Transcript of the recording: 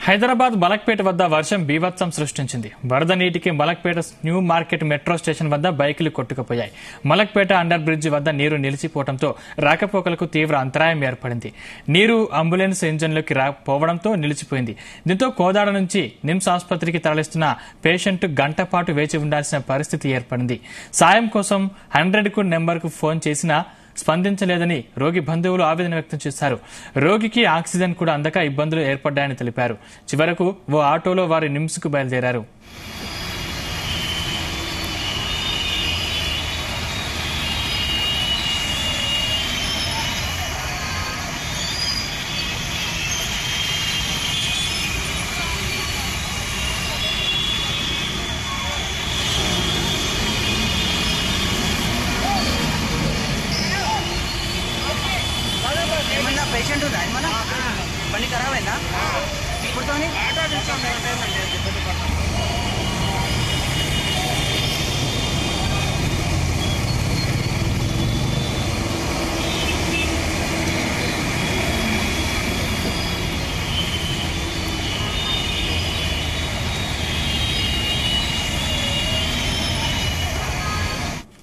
హైదరాబాద్ మలక్పేట వద్ద వర్షం బీభత్సం సృష్టించింది వరద నీటికి Malakpet new market metro station వద్ద బైకులు కొట్టుకుపోయాయి మలక్పేట అండర్ బ్రిడ్జ్ వద్ద నీరు నిలిచిపోవడంతో రాకపోకలకు తీవ్ర అంతరాయం ఏర్పడింది నీరు అంబులెన్స్ ఇంజన్లోకి రా పోవడంతో నిలిచిపోయింది దీంతో కోదాడ నుంచి నిమ్స్ ఆసుపత్రికి తరలిస్తున్న పేషెంట్ గంట పాటు వేచి ఉండాల్సిన పరిస్థితి ఏర్పడింది సాయం కోసం హండ్రెడ్ కు నెంబర్కు ఫోన్ చేసినా స్పందించలేదని రోగి బంధువులు ఆవేదన వ్యక్తం చేశారు రోగికి ఆక్సిజన్ కూడా అందక ఇబ్బందులు ఏర్పడ్డాయని తెలిపారు చివరకు ఓ ఆటోలో వారి నిమ్స్కు బయలుదేరారు ఏమన్నా పేషెంట్ ఉందా ఏమన్నా బండి ఖరాబ్ అయిందా ఇప్పుడుతోని